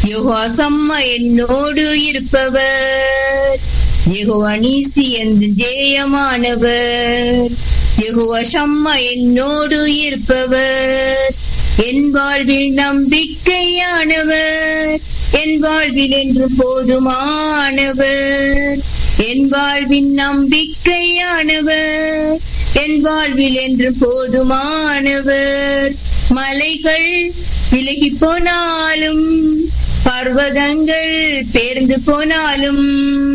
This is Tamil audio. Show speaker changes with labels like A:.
A: யெகோவா சம்மா என்னோடு இருப்பவர் யெகோவா நீசி என்று ஜெயமானவர் யெகோவா சம்மா என்னோடு இருப்பவர் என் வாழ்வில் நம்பிக்கையானவர் என் வாழ்வில் என்று போதுமானவர் என் வாழ்வின் நம்பிக்கையானவர் என் வாழ்வில் என்று போதுமானவர் மலைகள் விலகி போனாலும் பர்வதங்கள் பேர்ந்து போனாலும்